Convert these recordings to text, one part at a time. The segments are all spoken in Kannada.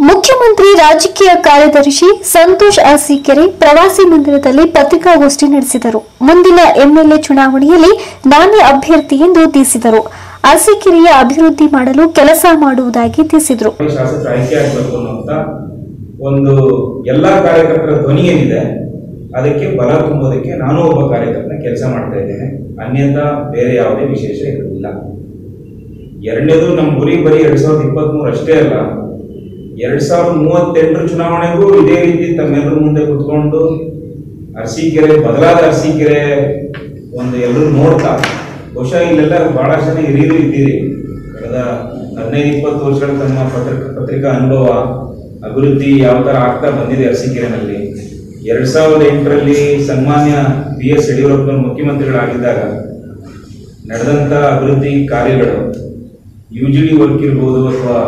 ಮುಖ್ಯಮಂತ್ರಿ ರಾಜಕೀಯ ಕಾರ್ಯದರ್ಶಿ ಸಂತೋಷ್ ಅರಸೀಕೆರೆ ಪ್ರವಾಸಿ ಮಂದಿರದಲ್ಲಿ ಪತ್ರಿಕಾಗೋಷ್ಠಿ ನಡೆಸಿದರು ಮುಂದಿನ ಎಂಎಲ್ಎ ಚುನಾವಣೆಯಲ್ಲಿ ನಾನೇ ಅಭ್ಯರ್ಥಿ ಎಂದು ತಿಳಿಸಿದರು ಅರಸೀಕೆರೆಯ ಅಭಿವೃದ್ಧಿ ಮಾಡಲು ಕೆಲಸ ಮಾಡುವುದಾಗಿ ತಿಳಿಸಿದರು ಶಾಸಕರು ಆಯ್ಕೆ ಆಗಬೇಕು ಅನ್ನುವಂತ ಒಂದು ಎಲ್ಲಾ ಕಾರ್ಯಕರ್ತರ ಧ್ವನಿ ಏನಿದೆ ಅದಕ್ಕೆ ಬಲ ತುಂಬುವುದಕ್ಕೆ ನಾನು ಒಬ್ಬ ಕಾರ್ಯಕರ್ತನ ಕೆಲಸ ಮಾಡ್ತಾ ಇದ್ದೇನೆ ಅನ್ಯತಾ ಬೇರೆ ಯಾವುದೇ ವಿಶೇಷ ಇರಲಿಲ್ಲ ಎರಡನೇದು ನಮ್ಮ ಗುರಿ ಬರೀ ಎರಡ್ ಸಾವಿರದ ಇಪ್ಪತ್ತ್ ಅಷ್ಟೇ ಅಲ್ಲ ಎರಡ್ ಸಾವಿರದ ಮೂವತ್ತೆಂಟರ ಚುನಾವಣೆಗೂ ಇದೇ ರೀತಿ ತಮ್ಮೆಲ್ಲರ ಮುಂದೆ ಕುತ್ಕೊಂಡು ಅರಸೀಕೆರೆ ಬದಲಾದ ಅರಸೀಕೆರೆ ಒಂದು ಎಲ್ಲರೂ ನೋಡ್ತಾ ಬಹುಶಃ ಇಲ್ಲೆಲ್ಲ ಬಹಳಷ್ಟು ಜನ ಹಿರಿಯರು ಇದ್ದೀರಿ ಕಳೆದ ಹದಿನೈದು ಇಪ್ಪತ್ತು ವರ್ಷಗಳ ತಮ್ಮ ಪತ್ರಿಕಾ ಪತ್ರಿಕಾ ಅನುಭವ ಅಭಿವೃದ್ಧಿ ಯಾವ ತರ ಆಗ್ತಾ ಬಂದಿದೆ ಅರಸೀಕೆರೆನಲ್ಲಿ ಎರಡ್ ಸಾವಿರದ ಎಂಟರಲ್ಲಿ ಸನ್ಮಾನ್ಯ ಬಿ ಎಸ್ ಯಡಿಯೂರಪ್ಪನವರು ಮುಖ್ಯಮಂತ್ರಿಗಳಾಗಿದ್ದಾಗ ನಡೆದಂತ ಅಭಿವೃದ್ಧಿ ಕಾರ್ಯಗಳು ಯು ಜಿ ಡಿ ವರ್ಕ್ ಇರ್ಬೋದು ಅಥವಾ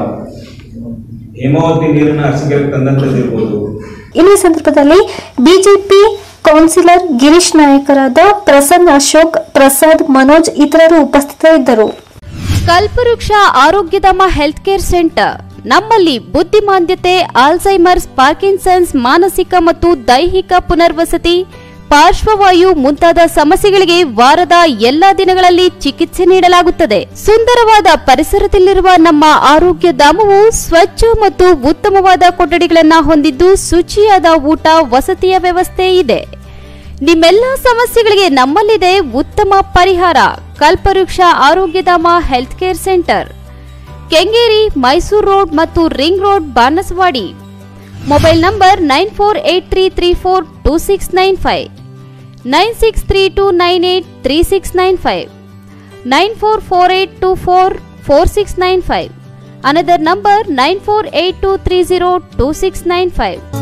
ಹೇಮಾವತಿ ನೀರನ್ನ ಅರಸೀಕೆರೆಗೆ ತಂದಂಥದ್ದು ಇರ್ಬೋದು ಇನ್ನು ಈ ಸಂದರ್ಭದಲ್ಲಿ ಬಿಜೆಪಿ ಕೌನ್ಸಿಲರ್ ಗಿರೀಶ್ ನಾಯಕರಾದ ಪ್ರಸನ್ನ ಅಶೋಕ್ ಪ್ರಸಾದ್ ಮನೋಜ್ ಇತರರು ಉಪಸ್ಥಿತರಿದ್ದರು ಕಲ್ಪವೃಕ್ಷ ಆರೋಗ್ಯಧಾಮ ಹೆಲ್ತ್ ಕೇರ್ ಸೆಂಟರ್ ನಮ್ಮಲ್ಲಿ ಬುದ್ಧಿಮಾಂದ್ಯತೆ ಆಲ್ಝೈಮರ್ಸ್ ಪಾರ್ಕಿನ್ಸನ್ಸ್ ಮಾನಸಿಕ ಮತ್ತು ದೈಹಿಕ ಪುನರ್ವಸತಿ ಪಾರ್ಶ್ವವಾಯು ಮುಂತಾದ ಸಮಸ್ಯೆಗಳಿಗೆ ವಾರದ ಎಲ್ಲಾ ದಿನಗಳಲ್ಲಿ ಚಿಕಿತ್ಸೆ ನೀಡಲಾಗುತ್ತದೆ ಸುಂದರವಾದ ಪರಿಸರದಲ್ಲಿರುವ ನಮ್ಮ ಆರೋಗ್ಯ ಧಾಮವು ಸ್ವಚ್ಛ ಮತ್ತು ಉತ್ತಮವಾದ ಕೊಠಡಿಗಳನ್ನು ಹೊಂದಿದ್ದು ಶುಚಿಯಾದ ಊಟ ವಸತಿಯ ವ್ಯವಸ್ಥೆ ಇದೆ ನಿಮ್ಮೆಲ್ಲ ಸಮಸ್ಯೆಗಳಿಗೆ ನಮ್ಮಲ್ಲಿದೆ ಉತ್ತಮ ಪರಿಹಾರ Kalpavriksha Arogyadhama health care centre Kengeri Mysore road ಮತ್ತು ring road Banaswadi mobile number nine four eight three three four two six nine five nine six three two nine eight three six nine five nine four four eight two four four six nine five another number nine four eight two three zero two six nine five